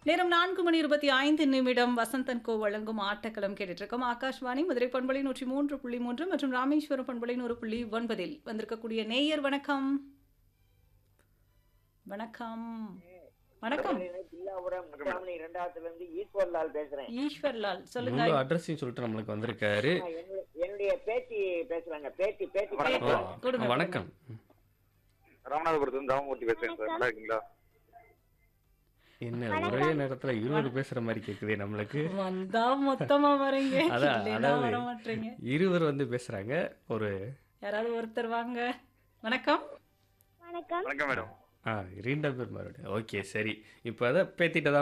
நேரம் நான்கு மணி இருபத்தி ஐந்து நிமிடம் வசந்தன் கோ வழங்கும் ஆட்டக்களம் கேட்டுட்டு இருக்கோம் ஆகாஷ்வாணி மதுரை பண்பலை நூற்றி மூன்று புள்ளி மூன்று மற்றும் ராமேஸ்வரம் பண்பலை நூறு புள்ளி ஒன்பதில் வந்திருக்கக்கூடிய நேயர் வணக்கம் வணக்கம் வணக்கம் பில்லாபுரம் முத்தாமணி இரண்டாவதுல இருந்து ஈஸ்வர்லால் பேசுறேன் ஈஸ்வர்லால் சொல்லுங்க முழு அட்ரஸையும் சொல்லிட்டு நம்மளுக்கு வந்திருக்காரு ஆ, என்னுடைய- என்னுடைய பேத்தி பேசுறாங்க பேத்தி பேத்தி ஓ, பேசுறாங்க. கொடுங்க, வணக்கம் ராமநாதபுரத்துல இருந்து ராமமூர்த்தி பேசுறேன் சார் நல்லா இருக்கீங்களா என்ன ஒரே நேரத்துல இருவர் பேசுற மாதிரி கேக்குதே நம்மளுக்கு வந்தா மொத்தமா வரீங்க அதான், இல்லைன்னா அதாவது- வர மாட்டீங்க இருவர் வந்து பேசுறாங்க ஒரு யாராவது ஒருத்தர் வாங்க வணக்கம் வணக்கம் மேடம் ஆ இரண்டு பேர் மறுபடியும் ஓகே சரி இப்போ அதை பேத்திட்ட